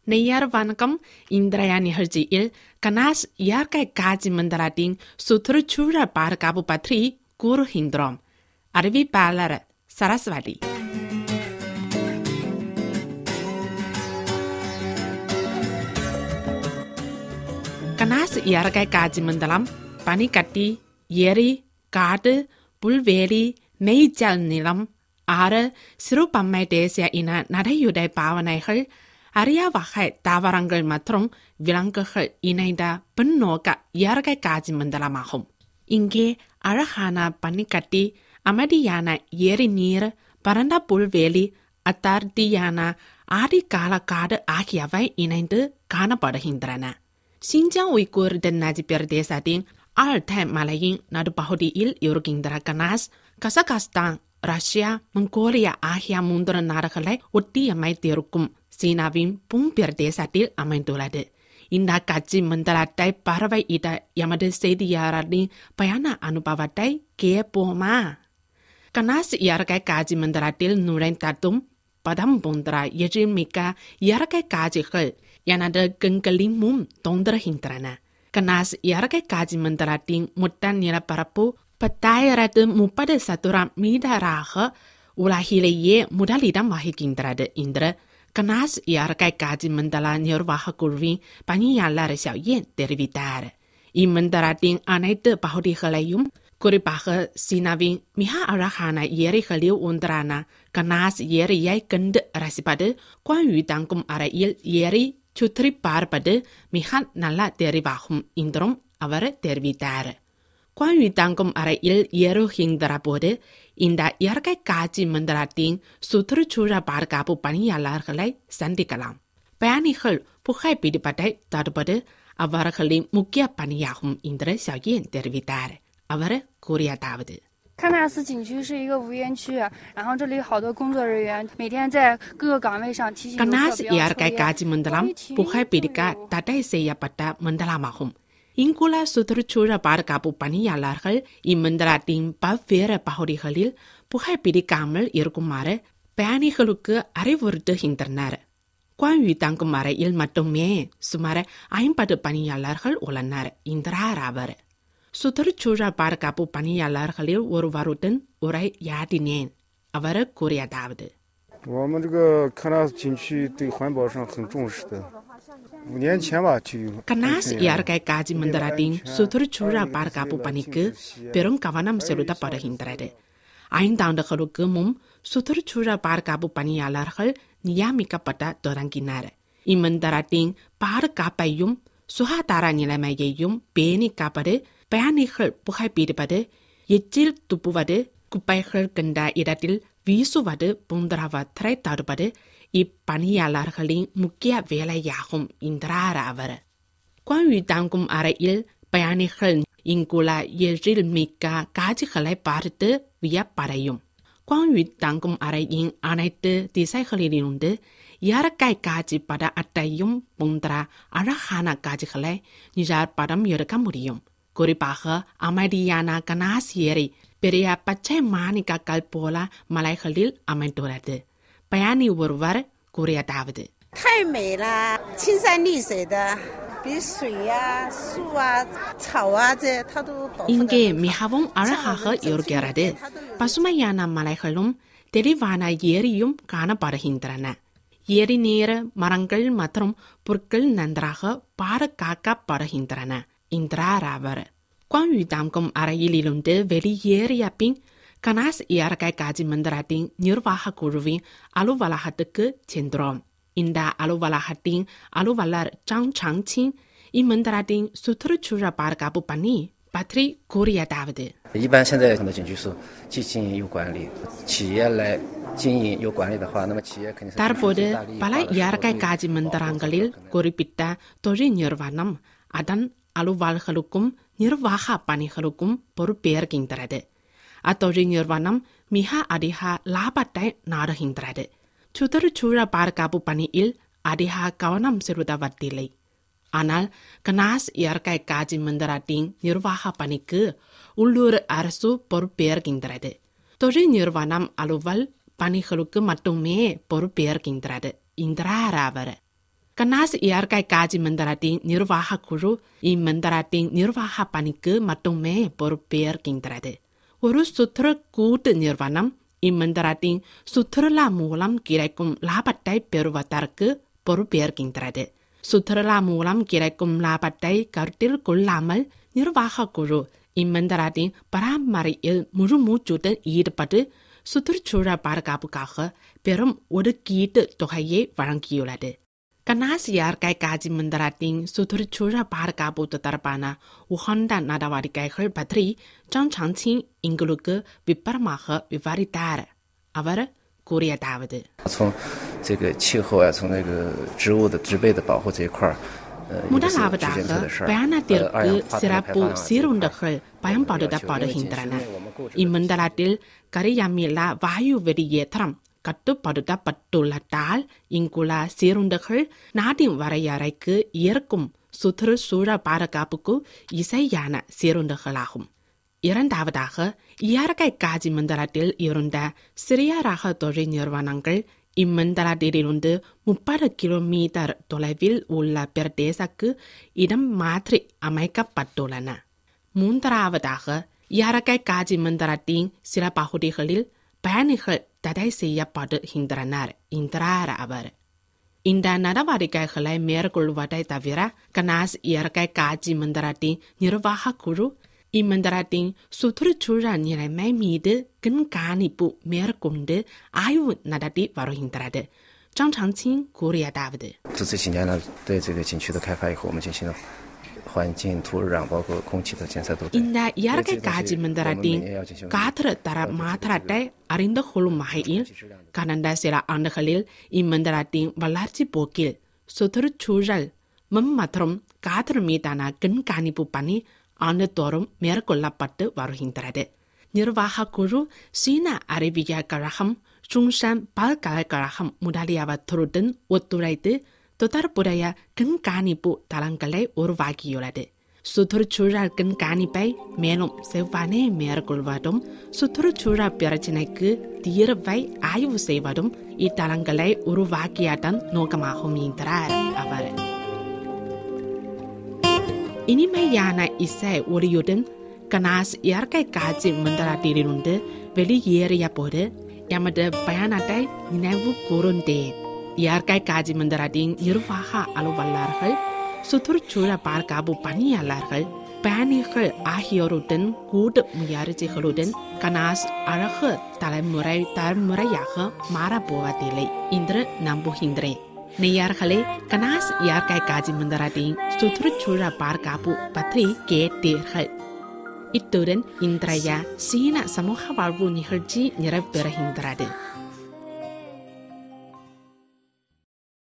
நெய்யார் வணக்கம் இன்றைய நிகழ்ச்சியில் கனாஸ் இயற்கை காட்சி மண்டலத்தின் சுற்றுச்சூழல் பாதுகாப்பு பற்றி கூறுகின்றோம் அறிவிப்பாளர் சரஸ்வதி கனாஸ் இயற்கை காட்சி மண்டலம் பனிக்கட்டி ஏரி காடு புல்வெளி நெய்ச்சல் நிலம் ஆறு சிறுபன்மை தேசிய இன நடையுடை பாவனைகள் அரிய வகை தாவரங்கள் மற்றும் விலங்குகள் இணைந்த பின்னோக்க இயற்கை காட்சி மண்டலமாகும் இங்கே அழகான பனிக்கட்டி அமைதியான ஏரி நீர் பரந்த புல்வெளி அத்தார்த்தியான ஆதிகால காடு ஆகியவை இணைந்து காணப்படுகின்றன சிஞ்சாங் உய்கூர் தென்னாஜி பிரதேசத்தின் ஆல்டை மலையின் நடுப்பகுதியில் இருக்கின்ற கனாஸ் கசகஸ்தான் ரஷ்யா மங்கோலியா ஆகிய மூன்று நாடுகளை ஒட்டியமைத்திருக்கும் சீனாவின் புங் பிரதேசத்தில் அமைந்துள்ளது இந்த காட்சி மண்டலத்தை பார்வையிட எமது செய்தியாளரின் பயண அனுபவத்தை கேட்போமா கனாஸ் இயற்கை காட்சி மண்டலத்தில் நுழைந்ததும் பதம் போன்ற எழில்மிக்க இயற்கை காட்சிகள் எனது கண்களின் முன் தோன்றுகின்றன கனாஸ் இயற்கை காட்சி மண்டலத்தின் மொத்த நிலப்பரப்பு பத்தாயிரத்து முப்பது சதுர மீட்டராக உலகிலேயே முதலிடம் வகிக்கின்றது என்று கனாஸ் இயற்கை காட்சி மண்டல நிர்வாக குழுவின் பணியாளர் ஷியாயன் தெரிவித்தார் இம்மண்டலத்தின் அனைத்து பகுதிகளையும் குறிப்பாக சீனாவின் மிக அழகான ஏரிகளில் ஒன்றான கனாஸ் ஏரியை கண்டு ரசிப்பது குவாயு தங்கும் அறையில் ஏரி சுற்றி பார்ப்பது மிக நல்ல தெரிவாகும் என்றும் அவர் தெரிவித்தார் குவாயு தங்கும் அறையில் ஏறுகின்ற போது இந்த இயற்கை காட்சி மண்டலத்தின் சுற்றுச்சூழல் பாதுகாப்பு பணியாளர்களை சந்திக்கலாம் பயணிகள் புகைப்பிடிப்பதை தடுப்பது அவர்களின் முக்கிய பணியாகும் என்று ஷியாயன் தெரிவித்தார் அவர் கூறியதாவது 喀纳斯景区是一个无烟区，然后这里好多工作人员每天在各个岗位上提醒游客 கனாஸ் 不要抽 இயற்கை 烟 காட்சி மண்டலம் புகைப்பிடிக்க தடை செய்யப்பட்ட மண்டலமாகும் இங்குள்ள சுற்றுச்சூழல் பாதுகாப்பு பணியாளர்கள் இம்மண்டலத்தின் பல்வேறு பகுதிகளில் புகைப்பிடிக்காமல் இருக்குமாறு பயணிகளுக்கு அறிவுறுத்துகின்றனர் குவாயு தங்கும் அறையில் மட்டுமே சுமார் ஐம்பது பணியாளர்கள் உள்ளனர் என்றார் அவர் சுற்றுச்சூழல் பாதுகாப்பு பணியாளர்களில் ஒருவருடன் உரையாடினேன் அவர் கூறியதாவது 我们这个喀纳斯景区对环保上很重视的。五年前吧，就有 கனாஸ் இயற்கை காட்சி மண்டலத்தின் சுற்றுச்சூழல் பாதுகாப்பு பணிக்கு பெரும் கவனம் செலுத்தப்படுகின்றது ஐந்தாண்டுகளுக்கு முன் சுற்றுச்சூழல் பாதுகாப்பு பணியாளர்கள் நியமிக்கப்பட தொடங்கினர் இம்மண்டலத்தின் பாதுகாப்பையும் சுகாதார நிலைமையையும் பேணி காப்பது பயணிகள் புகைப்பிடிப்பது எச்சில் துப்புவது குப்பைகள் கண்ட இடத்தில் வீசுவது போன்றவற்றை தடுப்பது இப்பணியாளர்களின் முக்கிய வேலையாகும் என்றார் அவர் குவாயு தங்கும் அறையில் பயணிகள் இங்குள்ள எழில் மிக்க காட்சிகளை பார்த்து வியப்படையும் குவாயு தங்கும் அறையின் அனைத்து திசைகளிலிருந்து இயற்கை காட்சி பட அட்டையும் போன்ற அழகான காட்சிகளை நிஜார் படம் எடுக்க முடியும் குறிப்பாக அமைதியான கனாஸ் ஏரி பெரிய பச்சை மாணிக்கங்கள் போல மலைகளில் அமைந்துள்ளது பயணி ஒருவர் கூறியதாவது 太美了，青山绿水的，比水呀、树啊、草啊这它都保护 இங்கே 得很好 மிகவும் அழகாக இருக்கிறது பசுமையான மலைகளும் தெளிவான ஏரியும் காணப்படுகின்றன ஏரி நீர் மரங்கள் மற்றும் புற்கள் நன்றாக பாதுகாக்கப்படுகின்றன என்றார் அவர் குவாயு தாங்கும் அறையிலிருந்து வெளியேறிய பின் கனாஸ் இயற்கை காட்சி மந்திரத்தின் நிர்வாக குழுவின் அலுவலகத்துக்கு சென்றோம் இந்த அலுவலகத்தின் அலுவலர் ஜாங் சாங்சிங் இம்மந்திரத்தின் சுற்றுச்சூழல் பாதுகாப்பு பணி பற்றி கூறியதாவது 一般现在很多景区是既经营又管理，企业来经营又管理的话，那么企业肯定是 தற்போது 最大利益 பல 大的 இயற்கை 收益 காட்சி 保护 மந்திரங்களில் 可能 குறிப்பிட்ட தொழில் நிறுவனம் அதன் அலுவல்களுக்கும் நிர்வாக பணிகளுக்கும் பொறுப்பேற்கின்றது அத்தொழில் நிறுவனம் மிக அதிக லாபத்தை நாடுகின்றது சுற்றுச்சூழல் பாதுகாப்பு பணியில் அதிக கவனம் செலுத்துவதில்லை ஆனால் கனாஸ் இயற்கை காட்சி மந்திரத்தின் நிர்வாக பணிக்கு உள்ளூர் அரசு பொறுப்பேற்கின்றது தொழில் நிறுவனம் அலுவல் பணிகளுக்கு மட்டுமே பொறுப்பேற்கின்றது என்றார் அவர் கனாஸ் இயற்கை காட்சி மந்திரத்தின் நிர்வாக குழு இம்மந்திரத்தின் நிர்வாக பணிக்கு மட்டுமே பொறுப்பேற்கின்றது ஒரு சுற்ற கூட்டு நிறுவனம் இம்மந்திரத்தின் சுற்றுலா மூலம் கிடைக்கும் லாபத்தை பெறுவதற்கு பொறுப்பேற்கின்றது சுற்றுலா மூலம் கிடைக்கும் லாபத்தை கருத்தில் கொள்ளாமல் நிர்வாக குழு இம்மந்திரத்தின் பராமரிப்பில் முழு மூச்சுடன் ஈடுபட்டு சுற்றுச்சூழல் பாதுகாப்புக்காக பெரும் ஒதுக்கீட்டு தொகையை வழங்கியுள்ளது கனாஸ் இயற்கை காட்சி மந்திரத்தின் சுற்றுச்சூழல் பாதுகாப்பு தொடர்பான உகந்த நடவடிக்கைகள் பற்றி ஜாங் சாங்சிங் எங்களுக்கு விபரமாக விவரித்தார் அவர் கூறியதாவது 从这个气候啊，从那个植物的植被的保护这一块儿，呃，一个是时间 முதலாவதாக 做的事儿。呃，二 பயணத்திற்கு 氧化碳的排 சிறப்பு 放啊，这个 சீருண்டுகள் 呃 பயன்படுத்தப்படுகின்றன 要求因为景区内我们购置的 இம்மண்டலத்தில் கரியமில்லா வாயு வெளியேற்றம் கட்டுப்படுத்தப்பட்டுள்ளதால் இங்குள்ள சீருண்டுகள் நாட்டின் வரையறைக்கு ஏற்கும் சுற்றுச்சூழல் பாதுகாப்புக்கு இசையான சீருண்டுகளாகும் இரண்டாவதாக இயற்கை காட்சி மண்டலத்தில் இருந்த சிறிய ரக தொழில் நிறுவனங்கள் இம்மண்டலத்திலிருந்து முப்பது கிலோமீட்டர் தொலைவில் உள்ள பிரதேசக்கு இடம் மாற்றி அமைக்கப்பட்டுள்ளன மூன்றாவதாக இயற்கை காட்சி மண்டலத்தின் சில பகுதிகளில் பயணிகள் தடை செய்யப்படுகின்றனர் என்றார் அவர் இந்த நடவடிக்கைகளை மேற்கொள்வதை தவிர கனாஸ் இயற்கை காட்சி மந்திரத்தின் நிர்வாக குழு இம்மந்திரத்தின் சுற்றுச்சூழல் நிலைமை மீது கண்காணிப்பு மேற்கொண்டு ஆய்வு நடத்தி வருகின்றது 张长青 கூறியதாவது 这这几年呢，对这个景区的开发以后，我们进行了环境、土壤包括空气的监测都在。 இந்த இயற்கை காட்சி 我们 மந்திரத்தின் 每年要进行 காற்று தர மாற்றத்தை அறிந்து கொள்ளும் வகையில் கடந்த சில ஆண்டுகளில் இம்மந்திரத்தின் வளர்ச்சி போக்கில் சுற்றுச்சூழல் மண் மற்றும் காற்று மீதான கண்காணிப்பு பணி ஆண்டுதோறும் மேற்கொள்ளப்பட்டு வருகின்றது நிர்வாக குழு சீன அறிவியல் கழகம் சுங்ஷான் பல்கலைக்கழகம் முதலியவற்றுடன் ஒத்துழைத்து தொடர்புடைய கண்காணிப்பு தளங்களை உருவாக்கியுள்ளது சுற்றுச்சூழல் கண்காணிப்பை மேலும் செவ்வானே மேற்கொள்வதும் சுற்றுச்சூழல் பிரச்சினைக்கு தீர்வை ஆய்வு செய்வதும் இத்தளங்களை உருவாக்கியதன் நோக்கமாகும் என்றார் அவர் இனிமையான இசை ஒளியுடன் கனாஸ் இயற்கை காட்சி மண்டலத்திலிருந்து வெளியேறிய போது எமது பயணத்தை நினைவு கூர்ந்தேன் இயற்கை காட்சி மண்டலத்தின் நிர்வாக அலுவலர்கள் சுற்றுச்சூழல் பாதுகாப்பு பணியாளர்கள் பயணிகள் ஆகியோருடன் கூட்டு முயற்சிகளுடன் கனாஸ் அழகு தலைமுறை தலைமுறையாக மாறப்போவதில்லை என்று நம்புகின்றேன் நேயர்களே கனாஸ் இயற்கை காட்சி மந்திரத்தின் சுற்றுச்சூழல் பாதுகாப்பு பற்றி கேட்டீர்கள் இத்துடன் இன்றைய சீன சமூக வாழ்வு நிகழ்ச்சி நிறைவு பெறுகின்றது